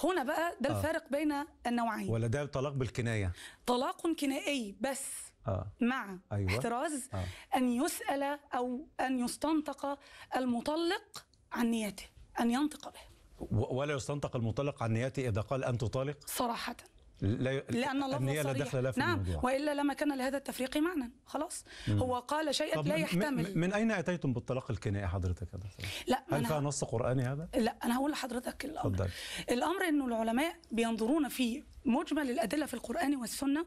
هنا بقى ده آه. الفارق بين النوعين ولا ده طلاق بالكنايه طلاق كنائي بس اه مع أيوة. احتراز آه. أن يسأل أو أن يستنطق المطلق عن نيته أن ينطق به و- ولا يستنطق المطلق عن نيته اذا قال ان تطالق صراحة لا لأن الله النيه لا دخل لها في نعم الموضوع وإلا لما كان لهذا التفريق معنى خلاص هو قال شيئا طب لا من- يحتمل من, من اين اتيتم بالطلاق الكنائي حضرتك هذا لا هل أنا- فيها نص قراني هذا لا انا هقول لحضرتك الامر اتفضل. الامر انه العلماء بينظرون في مجمل الادله في القران والسنه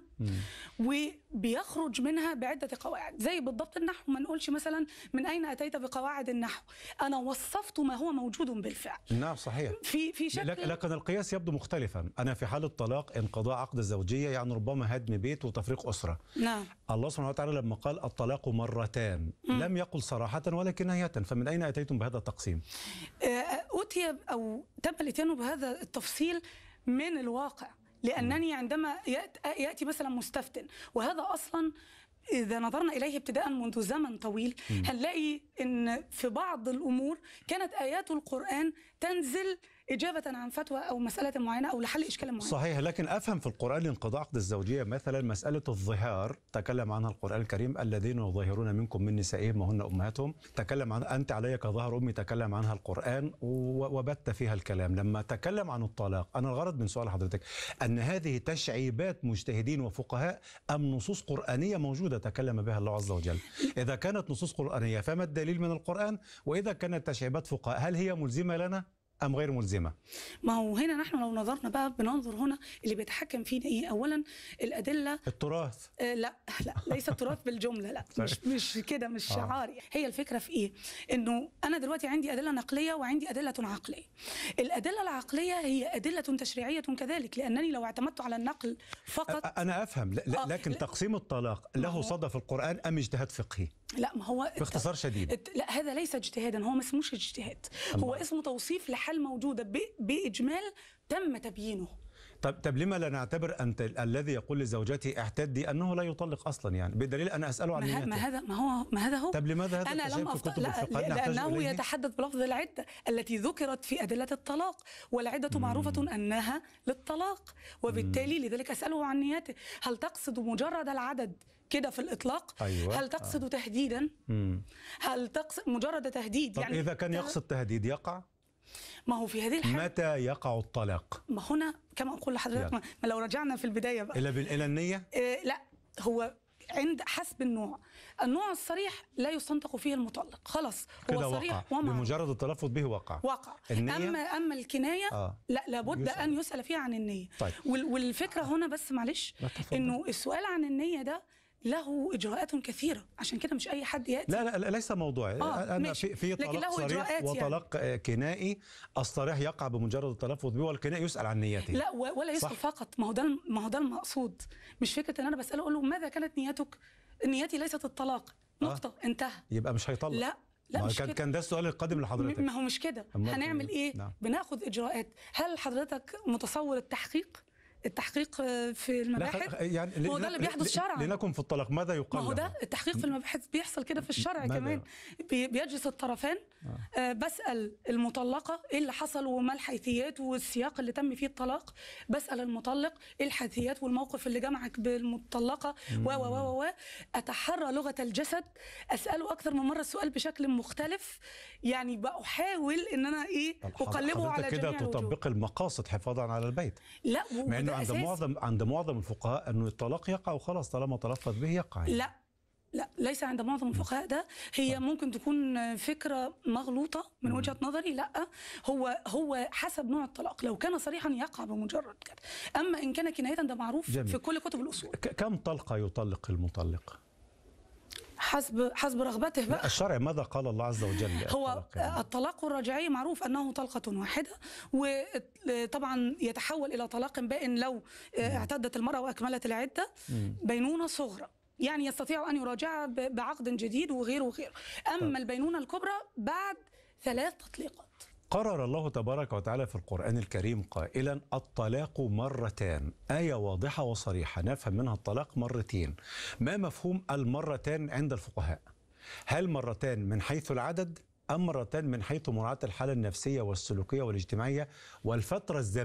وبيخرج منها بعده قواعد زي بالضبط النحو ما نقولش مثلا من اين اتيت بقواعد النحو انا وصفت ما هو موجود بالفعل نعم صحيح في في لك- شكل لكن القياس يبدو مختلفا انا في حاله طلاق انقضاء عقد الزوجيه يعني ربما هدم بيت وتفريق اسره نعم الله سبحانه وتعالى لما قال الطلاق مرتان لم يقل صراحه ولا كنايه فمن اين اتيتم بهذا التقسيم آه، أتي أو تم الاتيان بهذا التفصيل من الواقع لأنني عندما يأت- يأتي مثلا مستفتن وهذا أصلا إذا نظرنا إليه ابتداء منذ زمن طويل هنلاقي أن في بعض الأمور كانت آيات القرآن تنزل إجابة عن فتوى أو مسألة معينة أو لحل إشكال معين صحيح لكن افهم في القران انقضاء عقد الزوجيه مثلا مساله الظهار تكلم عنها القران الكريم الذين يظاهرون منكم من نسائهم وهن امهاتهم تكلم عن انت علي كظهر امي تكلم عنها القران و- وبت فيها الكلام لما تكلم عن الطلاق انا الغرض من سؤال حضرتك ان هذه تشعيبات مجتهدين وفقهاء ام نصوص قرانيه موجوده تكلم بها الله عز وجل اذا كانت نصوص قرانيه فما الدليل من القران واذا كانت تشعيبات فقهاء هل هي ملزمه لنا ام غير ملزمه ما هو هنا نحن لو نظرنا بقى بننظر هنا اللي بيتحكم فينا إيه أولا الأدلة التراث آه، لا لا ليس التراث بالجمله لا مش مش كده مش آه. شعاري هي الفكره في ايه انه انا دلوقتي عندي ادله نقليه وعندي ادله عقليه الادله العقليه هي ادله تشريعيه كذلك لانني لو اعتمدت على النقل فقط أنا أفهم ل- ل- آه، لكن لا. تقسيم الطلاق ما له هو- صدى في القرآن أم اجتهاد فقهي؟ لا ما هو باختصار شديد. الت- لا هذا ليس اجتهادا هو ما اسموش اجتهاد هو الله. اسمه توصيف لحال موجوده ب- باجمال تم تبيينه طب طب لما لا نعتبر أنت ال- الذي يقول لزوجته اعتدي أنه لا يطلق أصلا يعني بدليل أنا أسأله عن ما, ه- نيته ما هذا ما هو ما هذا هو طب لماذا هذا انا التشابه لم في أفت... كتب لا الفقه؟ هل نحتاج لانه إليه؟ يتحدث بلفظ العده التي ذكرت في ادله الطلاق والعده معروفه انها للطلاق وبالتالي لذلك اساله عن نيته هل تقصد مجرد العدد كده في الاطلاق أيوة. هل تقصد تهديدا مم. هل تقصد مجرد تهديد طب إذا كان يقصد تهديد يقع ما هو في هذه الحاله متى يقع الطلاق؟ ما هنا كما اقول لحضرتك يلا. ما ما لو رجعنا في البدايه بقى إلى بال- إلى النية؟ آه، لا هو عند حسب النوع النوع الصريح لا يستنطق فيه المطلق خلاص كده هو صريح وقع ومعروف بمجرد التلفظ به وقع وقع النية؟ اما اما الكنايه آه. لا لابد يسأل. ان يسال فيها عن النيه طيب. وال- والفكره هنا بس معلش لا، تفضل. انه السؤال عن النيه ده له اجراءات كثيره عشان كده مش اي حد ياتي لا لا لا، ليس موضوعي آه، أنا ماشي. في في لكن طلاق له صريح إجراءات يعني. وطلاق آه، كنائي الصريح يقع بمجرد التلفظ به والكنائي يسأل عن نيته لا و- ولا يسال صح. فقط ما هو ده الم- ما هو ده المقصود مش فكره ان انا بساله اقول له ماذا كانت نيتك نيتي ليست الطلاق نقطه انتهى يبقى مش هيطلق لا لا ما مش كان كده. كان ده السؤال القادم لحضرتك ما هو مش كده أمال هنعمل كان- ايه نعم. بناخد اجراءات هل حضرتك متصور التحقيق التحقيق آه، في لا، المباحث خ- يعني هو ده اللي بيحدث شرعا لنكن في الطلاق ماذا ما يقال هو له؟ ده التحقيق في المباحث بيحصل كده في الشرع ماذا؟ كمان بي- بيجلس الطرفان آه بسأل المطلقة ايه اللي حصل وما الحيثيات والسياق اللي تم فيه الطلاق بسأل المطلق ايه الحيثيات والموقف اللي جمعك بالمطلقة و و و و اتحرى لغة الجسد اسأله اكثر من مرة السؤال بشكل مختلف يعني بحاول ان انا ايه اقلبه على حضرتك كده جميع الوجوه تطبق المقاصد حفاظا على البيت لا مع انه وده عند أساسي. معظم عند معظم الفقهاء انه الطلاق يقع وخلاص طالما تلفظ به يقع لا لا ليس عند معظم الفقهاء ده هي ممكن تكون فكره مغلوطه من وجهه نظري لا هو هو حسب نوع الطلاق لو كان صريحا يقع بمجرد كده اما ان كان كنايه ده معروف جميل. في كل كتب الاصول ك- كم طلقه يطلق المطلق؟ حسب حسب رغبته بقى الشرع ماذا قال الله عز وجل هو للطلاق يعني؟ الطلاق الرجعي معروف انه طلقه واحده وطبعا يتحول الى طلاق بائن لو اعتدت المراه واكملت العده بينونه صغرى يعني يستطيع ان يراجعها ب- بعقد جديد وغيره وغيره اما البينونه الكبرى بعد ثلاث تطليقات قرر الله تبارك وتعالى في القرآن الكريم قائلا الطلاق مرتان آية واضحة وصريحة نفهم منها الطلاق مرتين ما مفهوم المرتان عند الفقهاء هل مرتان من حيث العدد أم مرتان من حيث مراعاة الحالة النفسية والسلوكية والاجتماعية والفترة الزمنية